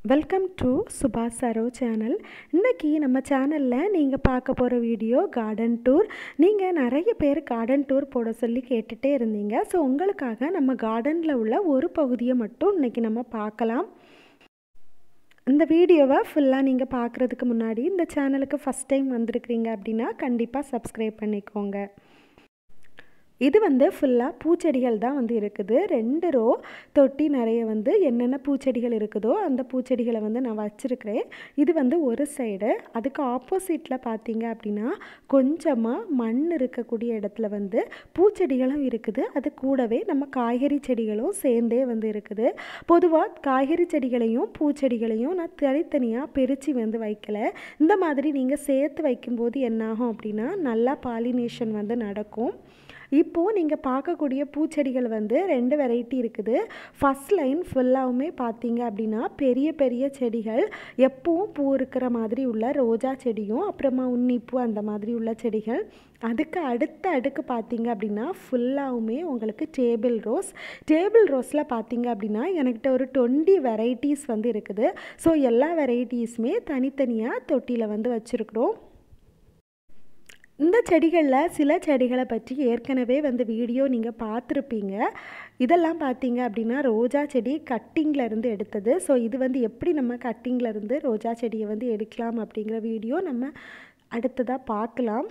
welcome to சுபாஷ் Saro channel இன்றைக்கி நம்ம சேனலில் நீங்கள் பார்க்க போகிற வீடியோ கார்டன் டூர் நீங்கள் நிறைய பேர் கார்டன் டூர் போட சொல்லி கேட்டுகிட்டே இருந்தீங்க ஸோ உங்களுக்காக நம்ம கார்டனில் உள்ள ஒரு பகுதியை மட்டும் இன்றைக்கி நம்ம பார்க்கலாம் இந்த வீடியோவை ஃபுல்லாக நீங்கள் பார்க்குறதுக்கு முன்னாடி இந்த சேனலுக்கு ஃபஸ்ட் டைம் வந்திருக்கிறீங்க அப்படின்னா கண்டிப்பாக சப்ஸ்கிரைப் பண்ணிக்கோங்க இது வந்து ஃபுல்லாக பூச்செடிகள் தான் வந்து இருக்குது ரெண்டு ரோ தொட்டி நிறைய வந்து என்னென்ன பூச்செடிகள் இருக்குதோ அந்த பூச்செடிகளை வந்து நான் வச்சுருக்கிறேன் இது வந்து ஒரு சைடு அதுக்கு ஆப்போசிட்டில் பார்த்தீங்க அப்படின்னா கொஞ்சமாக மண் இருக்கக்கூடிய இடத்துல வந்து பூச்செடிகளும் இருக்குது அது கூடவே நம்ம காய்கறி செடிகளும் சேர்ந்தே வந்து இருக்குது பொதுவாக காய்கறி செடிகளையும் பூச்செடிகளையும் நான் தனித்தனியாக பிரித்து வந்து வைக்கலை இந்த மாதிரி நீங்கள் சேர்த்து வைக்கும்போது என்னாகும் அப்படின்னா நல்லா பாலினேஷன் வந்து நடக்கும் இப்போது நீங்கள் பார்க்கக்கூடிய பூச்செடிகள் வந்து ரெண்டு வெரைட்டி இருக்குது ஃபஸ்ட் லைன் ஃபுல்லாகவுமே பார்த்தீங்க அப்படின்னா பெரிய பெரிய செடிகள் எப்பவும் பூ இருக்கிற மாதிரி உள்ள ரோஜா செடியும் அப்புறமா உன்னிப்பூ அந்த மாதிரி உள்ள செடிகள் அதுக்கு அடுத்த அடுக்கு பார்த்தீங்க அப்படின்னா ஃபுல்லாகவுமே உங்களுக்கு டேபிள் ரோஸ் டேபிள் ரோஸில் பார்த்தீங்க அப்படின்னா என்கிட்ட ஒரு டுவெண்ட்டி வெரைட்டிஸ் வந்து இருக்குது ஸோ எல்லா வெரைட்டிஸுமே தனித்தனியாக தொட்டியில் வந்து வச்சுருக்குறோம் இந்த செடிகளில் சில செடிகளை பற்றி ஏற்கனவே வந்து வீடியோ நீங்கள் பார்த்துருப்பீங்க இதெல்லாம் பார்த்தீங்க அப்படின்னா ரோஜா செடி கட்டிங்கில் இருந்து எடுத்தது ஸோ இது வந்து எப்படி நம்ம கட்டிங்கில் இருந்து ரோஜா செடியை வந்து எடுக்கலாம் அப்படிங்கிற வீடியோ நம்ம அடுத்ததாக பார்க்கலாம்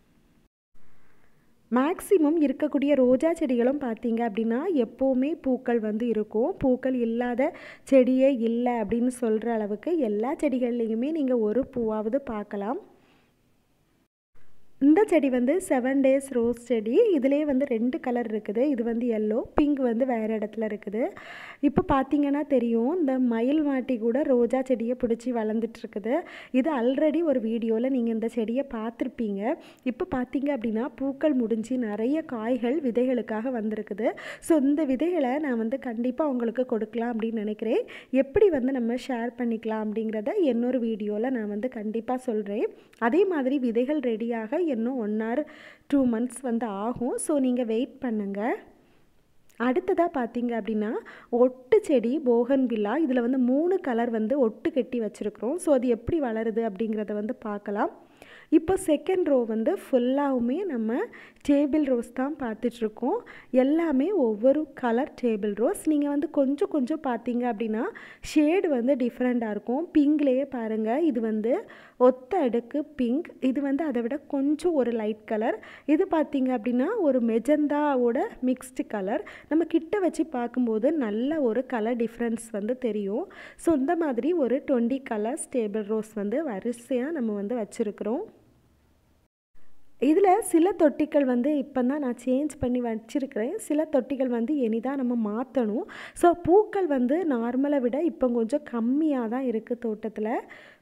மேக்ஸிமம் இருக்கக்கூடிய ரோஜா செடிகளும் பார்த்தீங்க அப்படின்னா எப்போவுமே பூக்கள் வந்து இருக்கும் பூக்கள் இல்லாத செடியே இல்லை அப்படின்னு சொல்கிற அளவுக்கு எல்லா செடிகள்லேயுமே நீங்கள் ஒரு பூவாவது பார்க்கலாம் இந்த செடி வந்து செவன் டேஸ் ரோஸ் செடி இதிலே வந்து ரெண்டு கலர் இருக்குது இது வந்து எல்லோ பிங்க் வந்து வேறு இடத்துல இருக்குது இப்போ பார்த்தீங்கன்னா தெரியும் இந்த மயில் மாட்டி கூட ரோஜா செடியை பிடிச்சி வளர்ந்துட்டுருக்குது இது ஆல்ரெடி ஒரு வீடியோவில் நீங்கள் இந்த செடியை பார்த்துருப்பீங்க இப்போ பார்த்தீங்க அப்படின்னா பூக்கள் முடிஞ்சு நிறைய காய்கள் விதைகளுக்காக வந்திருக்குது ஸோ இந்த விதைகளை நான் வந்து கண்டிப்பாக உங்களுக்கு கொடுக்கலாம் அப்படின்னு நினைக்கிறேன் எப்படி வந்து நம்ம ஷேர் பண்ணிக்கலாம் அப்படிங்கிறத இன்னொரு வீடியோவில் நான் வந்து கண்டிப்பாக சொல்கிறேன் அதே மாதிரி விதைகள் ரெடியாக இன்னும் ஒன் ஆர் டூ மந்த்ஸ் வந்து ஆகும் ஸோ நீங்கள் வெயிட் பண்ணுங்கள் அடுத்ததாக பார்த்தீங்க அப்படின்னா ஒட்டு செடி போகன் வில்லா இதில் வந்து மூணு கலர் வந்து ஒட்டு கட்டி வச்சுருக்குறோம் ஸோ அது எப்படி வளருது அப்படிங்கிறத வந்து பார்க்கலாம் இப்போ செகண்ட் ரோ வந்து ஃபுல்லாகவுமே நம்ம டேபிள் ரோஸ் தான் பார்த்துட்ருக்கோம் எல்லாமே ஒவ்வொரு கலர் டேபிள் ரோஸ் நீங்கள் வந்து கொஞ்சம் கொஞ்சம் பார்த்தீங்க அப்படின்னா ஷேடு வந்து டிஃப்ரெண்ட்டாக இருக்கும் பிங்க்லேயே பாருங்கள் இது வந்து ஒத்த அடுக்கு பிங்க் இது வந்து அதை விட கொஞ்சம் ஒரு லைட் கலர் இது பார்த்தீங்க அப்படின்னா ஒரு மெஜந்தாவோட மிக்ஸ்டு கலர் நம்ம கிட்ட வச்சு பார்க்கும்போது நல்ல ஒரு கலர் டிஃப்ரென்ஸ் வந்து தெரியும் ஸோ இந்த மாதிரி ஒரு டுவெண்ட்டி கலர்ஸ் டேபிள் ரோஸ் வந்து வரிசையாக நம்ம வந்து வச்சுருக்குறோம் இதில் சில தொட்டிகள் வந்து இப்போ தான் நான் சேஞ்ச் பண்ணி வச்சுருக்கிறேன் சில தொட்டிகள் வந்து இனிதான் நம்ம மாற்றணும் ஸோ பூக்கள் வந்து நார்மலை விட இப்போ கொஞ்சம் கம்மியாக தான் இருக்குது தோட்டத்தில்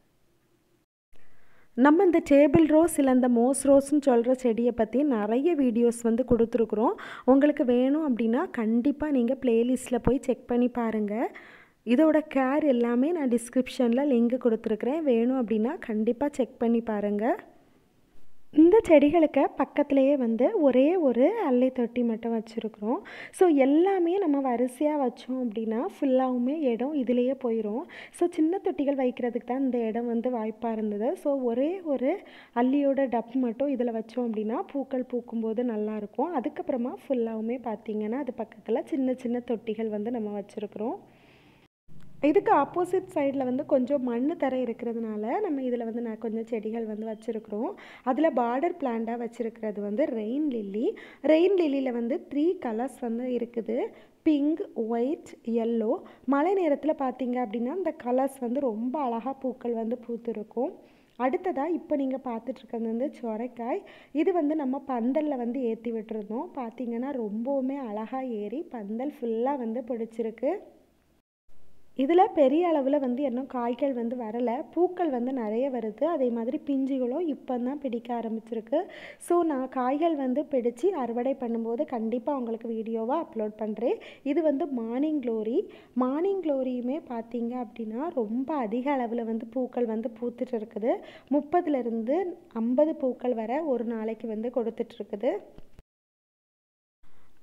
நம்ம இந்த டேபிள் ரோஸ் இல்லை இந்த மோஸ் ரோஸ்ன்னு சொல்கிற செடியை பற்றி நிறைய வீடியோஸ் வந்து கொடுத்துருக்குறோம் உங்களுக்கு வேணும் அப்படின்னா கண்டிப்பாக நீங்கள் ப்ளேலிஸ்ட்டில் போய் செக் பண்ணி பாருங்கள் இதோட கேர் எல்லாமே நான் டிஸ்கிரிப்ஷனில் லிங்க் கொடுத்துருக்குறேன் வேணும் அப்படின்னா கண்டிப்பாக செக் பண்ணி பாருங்கள் இந்த செடிகளுக்கு பக்கத்துலேயே வந்து ஒரே ஒரு அல்லை தொட்டி மட்டும் வச்சுருக்குறோம் ஸோ எல்லாமே நம்ம வரிசையாக வச்சோம் அப்படின்னா ஃபுல்லாகவுமே இடம் இதிலேயே போயிடும் ஸோ சின்ன தொட்டிகள் வைக்கிறதுக்கு தான் இந்த இடம் வந்து வாய்ப்பாக இருந்தது ஸோ ஒரே ஒரு அல்லியோட டப் மட்டும் இதில் வச்சோம் அப்படின்னா பூக்கள் பூக்கும்போது நல்லாயிருக்கும் அதுக்கப்புறமா ஃபுல்லாகவுமே பார்த்திங்கன்னா அது பக்கத்தில் சின்ன சின்ன தொட்டிகள் வந்து நம்ம வச்சுருக்குறோம் இதுக்கு ஆப்போசிட் சைடில் வந்து கொஞ்சம் மண் தரை இருக்கிறதுனால நம்ம இதில் வந்து நான் கொஞ்சம் செடிகள் வந்து வச்சுருக்குறோம் அதில் பார்டர் பிளான்டாக வச்சுருக்கிறது வந்து ரெயின் லில்லி ரெயின் லில்லியில் வந்து த்ரீ கலர்ஸ் வந்து இருக்குது பிங்க் ஒயிட் எல்லோ மழை நேரத்தில் பார்த்தீங்க அப்படின்னா இந்த கலர்ஸ் வந்து ரொம்ப அழகாக பூக்கள் வந்து பூத்துருக்கும் அடுத்ததாக இப்போ நீங்கள் பார்த்துட்ருக்கிறது வந்து சொரைக்காய் இது வந்து நம்ம பந்தலில் வந்து ஏற்றி விட்டுருந்தோம் பார்த்தீங்கன்னா ரொம்பவுமே அழகாக ஏறி பந்தல் ஃபுல்லாக வந்து பிடிச்சிருக்கு இதில் பெரிய அளவில் வந்து இன்னும் காய்கள் வந்து வரலை பூக்கள் வந்து நிறைய வருது அதே மாதிரி பிஞ்சுகளும் இப்போ தான் பிடிக்க ஆரம்பிச்சிருக்கு ஸோ நான் காய்கள் வந்து பிடிச்சி அறுவடை பண்ணும்போது கண்டிப்பாக உங்களுக்கு வீடியோவாக அப்லோட் பண்ணுறேன் இது வந்து மார்னிங் க்ளோரி மார்னிங் க்ளோரியுமே பார்த்தீங்க அப்படின்னா ரொம்ப அதிக அளவில் வந்து பூக்கள் வந்து பூத்துட்டு இருக்குது முப்பதுலேருந்து ஐம்பது பூக்கள் வரை ஒரு நாளைக்கு வந்து கொடுத்துட்ருக்குது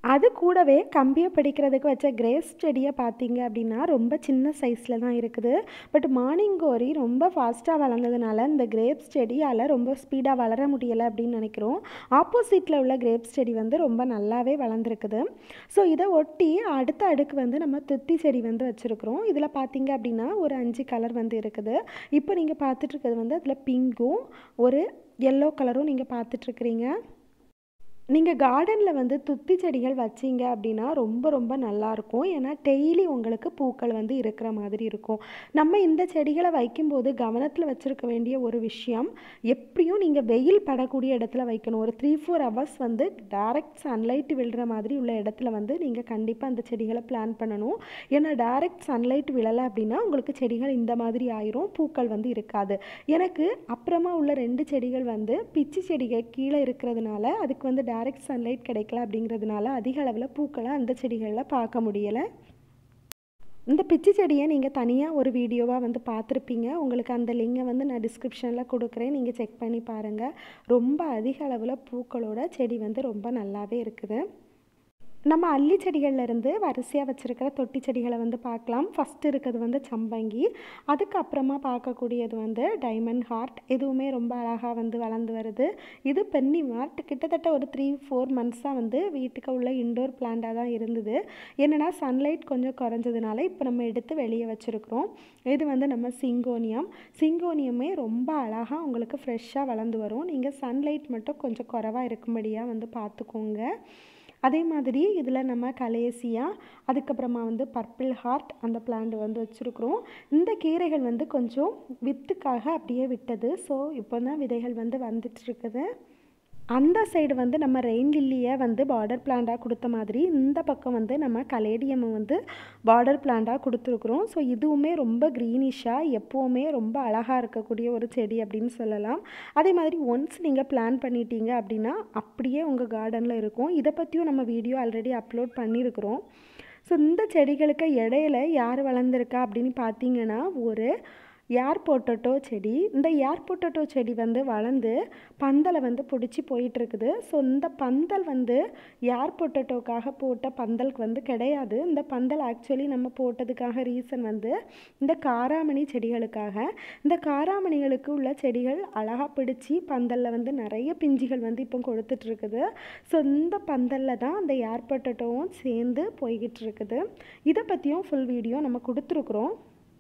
அது கூடவே கம்பியை பிடிக்கிறதுக்கு வச்ச கிரேஸ் செடியை பார்த்தீங்க அப்படின்னா ரொம்ப சின்ன சைஸில் தான் இருக்குது பட் மார்னிங் கோரி ரொம்ப ஃபாஸ்ட்டாக வளர்ந்ததுனால இந்த கிரேப்ஸ் செடியால் ரொம்ப ஸ்பீடாக வளர முடியலை அப்படின்னு நினைக்கிறோம் ஆப்போசிட்டில் உள்ள கிரேப்ஸ் செடி வந்து ரொம்ப நல்லாவே வளர்ந்துருக்குது ஸோ இதை ஒட்டி அடுத்த அடுக்கு வந்து நம்ம துத்தி செடி வந்து வச்சுருக்குறோம் இதில் பார்த்தீங்க அப்படின்னா ஒரு அஞ்சு கலர் வந்து இருக்குது இப்போ நீங்கள் பார்த்துட்ருக்கிறது வந்து அதில் பிங்க்கும் ஒரு எல்லோ கலரும் நீங்கள் பார்த்துட்ருக்குறீங்க நீங்கள் கார்டனில் வந்து துத்தி செடிகள் வச்சீங்க அப்படின்னா ரொம்ப ரொம்ப நல்லாயிருக்கும் ஏன்னா டெய்லி உங்களுக்கு பூக்கள் வந்து இருக்கிற மாதிரி இருக்கும் நம்ம இந்த செடிகளை வைக்கும்போது கவனத்தில் வச்சுருக்க வேண்டிய ஒரு விஷயம் எப்படியும் நீங்கள் வெயில் படக்கூடிய இடத்துல வைக்கணும் ஒரு த்ரீ ஃபோர் ஹவர்ஸ் வந்து டைரக்ட் சன்லைட் விழுற மாதிரி உள்ள இடத்துல வந்து நீங்கள் கண்டிப்பாக அந்த செடிகளை பிளான் பண்ணணும் ஏன்னா டைரக்ட் சன்லைட் விழலை அப்படின்னா உங்களுக்கு செடிகள் இந்த மாதிரி ஆயிரும் பூக்கள் வந்து இருக்காது எனக்கு அப்புறமா உள்ள ரெண்டு செடிகள் வந்து பிச்சி செடிகள் கீழே இருக்கிறதுனால அதுக்கு வந்து டைரக்ட் சன்லைட் கிடைக்கல அப்படிங்கிறதுனால அதிக அளவில் பூக்களை அந்த செடிகளில் பார்க்க முடியலை இந்த பிச்சி செடியை நீங்கள் தனியாக ஒரு வீடியோவாக வந்து பார்த்துருப்பீங்க உங்களுக்கு அந்த லிங்கை வந்து நான் டிஸ்கிரிப்ஷனில் கொடுக்குறேன் நீங்கள் செக் பண்ணி பாருங்கள் ரொம்ப அதிக அளவில் பூக்களோட செடி வந்து ரொம்ப நல்லாவே இருக்குது நம்ம அல்லி செடிகள்லேருந்து வரிசையாக வச்சுருக்கிற தொட்டி செடிகளை வந்து பார்க்கலாம் ஃபஸ்ட்டு இருக்கிறது வந்து சம்பங்கி அதுக்கப்புறமா பார்க்கக்கூடியது வந்து டைமண்ட் ஹார்ட் இதுவுமே ரொம்ப அழகாக வந்து வளர்ந்து வருது இது பென்னி மார்ட் கிட்டத்தட்ட ஒரு த்ரீ ஃபோர் மந்த்ஸாக வந்து வீட்டுக்கு உள்ள இண்டோர் பிளான்ட்டாக தான் இருந்தது என்னென்னா சன்லைட் கொஞ்சம் குறைஞ்சதுனால இப்போ நம்ம எடுத்து வெளியே வச்சுருக்குறோம் இது வந்து நம்ம சிங்கோனியம் சிங்கோனியமே ரொம்ப அழகாக உங்களுக்கு ஃப்ரெஷ்ஷாக வளர்ந்து வரும் நீங்கள் சன்லைட் மட்டும் கொஞ்சம் குறைவாக இருக்கும்படியாக வந்து பார்த்துக்கோங்க அதே மாதிரி இதில் நம்ம கலேசியா அதுக்கப்புறமா வந்து பர்பிள் ஹார்ட் அந்த பிளான்ட் வந்து வச்சுருக்குறோம் இந்த கீரைகள் வந்து கொஞ்சம் வித்துக்காக அப்படியே விட்டது ஸோ இப்போ தான் விதைகள் வந்து வந்துட்டுருக்குது அந்த சைடு வந்து நம்ம ரெயின் லில்லியை வந்து பார்டர் பிளான்ட்டாக கொடுத்த மாதிரி இந்த பக்கம் வந்து நம்ம கலேடியம் வந்து பார்டர் பிளான்ட்டாக கொடுத்துருக்குறோம் ஸோ இதுவுமே ரொம்ப க்ரீனிஷாக எப்போவுமே ரொம்ப அழகாக இருக்கக்கூடிய ஒரு செடி அப்படின்னு சொல்லலாம் அதே மாதிரி ஒன்ஸ் நீங்கள் பிளான் பண்ணிட்டீங்க அப்படின்னா அப்படியே உங்கள் கார்டனில் இருக்கும் இதை பற்றியும் நம்ம வீடியோ ஆல்ரெடி அப்லோட் பண்ணியிருக்கிறோம் ஸோ இந்த செடிகளுக்கு இடையில யார் வளர்ந்துருக்கா அப்படின்னு பார்த்தீங்கன்னா ஒரு ஏர் பொட்டட்டோ செடி இந்த ஏர் பொட்டட்டோ செடி வந்து வளர்ந்து பந்தலை வந்து பிடிச்சி போயிட்டுருக்குது ஸோ இந்த பந்தல் வந்து ஏர் பொட்டட்டோக்காக போட்ட பந்தலுக்கு வந்து கிடையாது இந்த பந்தல் ஆக்சுவலி நம்ம போட்டதுக்காக ரீசன் வந்து இந்த காராமணி செடிகளுக்காக இந்த காராமணிகளுக்கு உள்ள செடிகள் அழகாக பிடிச்சி பந்தலில் வந்து நிறைய பிஞ்சுகள் வந்து இப்போ கொடுத்துட்ருக்குது ஸோ இந்த பந்தலில் தான் அந்த ஏர் பொட்டட்டோவும் சேர்ந்து போய்கிட்டு இருக்குது இதை பற்றியும் ஃபுல் வீடியோ நம்ம கொடுத்துருக்குறோம்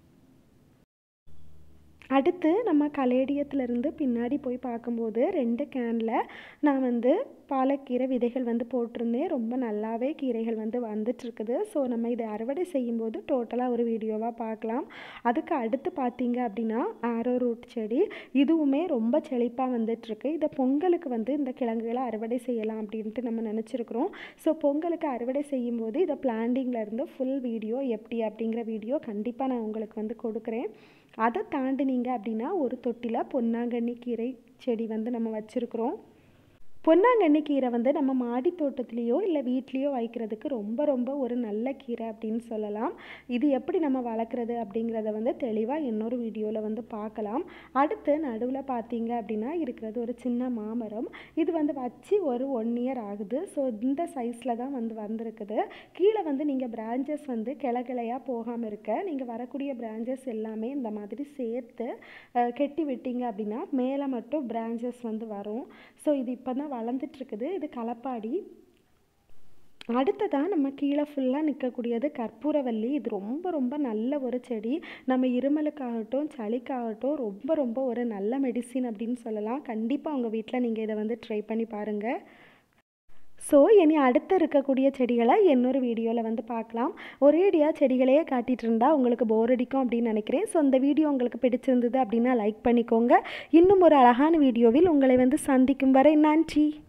அடுத்து நம்ம கலேடியத்துலேருந்து பின்னாடி போய் பார்க்கும்போது ரெண்டு கேனில் நான் வந்து பாலக்கீரை விதைகள் வந்து போட்டிருந்தேன் ரொம்ப நல்லாவே கீரைகள் வந்து வந்துட்டுருக்குது ஸோ நம்ம இதை அறுவடை செய்யும்போது டோட்டலாக ஒரு வீடியோவாக பார்க்கலாம் அதுக்கு அடுத்து பார்த்தீங்க அப்படின்னா ஆரோ ரூட் செடி இதுவுமே ரொம்ப செழிப்பாக வந்துட்டுருக்கு இதை பொங்கலுக்கு வந்து இந்த கிழங்குகளை அறுவடை செய்யலாம் அப்படின்ட்டு நம்ம நினச்சிருக்கிறோம் ஸோ பொங்கலுக்கு அறுவடை செய்யும்போது இதை பிளான்டிங்லேருந்து ஃபுல் வீடியோ எப்படி அப்படிங்கிற வீடியோ கண்டிப்பாக நான் உங்களுக்கு வந்து கொடுக்குறேன் அதை தாண்டினீங்க அப்படின்னா ஒரு தொட்டியில் பொன்னாங்கண்ணி கீரை செடி வந்து நம்ம வச்சுருக்குறோம் பொன்னாங்கண்ணி கீரை வந்து நம்ம மாடி தோட்டத்துலேயோ இல்லை வீட்லேயோ வைக்கிறதுக்கு ரொம்ப ரொம்ப ஒரு நல்ல கீரை அப்படின்னு சொல்லலாம் இது எப்படி நம்ம வளர்க்குறது அப்படிங்கிறத வந்து தெளிவாக இன்னொரு வீடியோவில் வந்து பார்க்கலாம் அடுத்து நடுவில் பார்த்தீங்க அப்படின்னா இருக்கிறது ஒரு சின்ன மாமரம் இது வந்து வச்சு ஒரு ஒன் இயர் ஆகுது ஸோ இந்த சைஸில் தான் வந்து வந்திருக்குது கீழே வந்து நீங்கள் பிரான்ச்சஸ் வந்து கிளைகிளையாக போகாமல் இருக்க நீங்கள் வரக்கூடிய பிரான்ச்சஸ் எல்லாமே இந்த மாதிரி சேர்த்து அஹ், கெட்டி விட்டீங்க அப்படின்னா மேலே மட்டும் பிரான்ச்சஸ் வந்து வரும் ஸோ இது இப்போ தான் வளர்ந்துட்டுருக்குது இது களப்பாடி அடுத்ததாக நம்ம கீழே ஃபுல்லாக நிற்கக்கூடியது கற்பூரவல்லி இது ரொம்ப ரொம்ப நல்ல ஒரு செடி நம்ம இருமலுக்காகட்டும் சளிக்காகட்டும் ரொம்ப ரொம்ப ஒரு நல்ல மெடிசின் அப்படின்னு சொல்லலாம் கண்டிப்பாக உங்கள் வீட்டில் நீங்கள் இதை வந்து ட்ரை பண்ணி பாருங்கள் ஸோ இனி அடுத்து இருக்கக்கூடிய செடிகளை இன்னொரு வீடியோவில் வந்து பார்க்கலாம் ஒரேடியாக செடிகளையே காட்டிகிட்டு இருந்தால் உங்களுக்கு போர் அடிக்கும் அப்படின்னு நினைக்கிறேன் ஸோ இந்த வீடியோ உங்களுக்கு பிடிச்சிருந்தது அப்படின்னா லைக் பண்ணிக்கோங்க இன்னும் ஒரு அழகான வீடியோவில் உங்களை வந்து சந்திக்கும் வரை நன்றி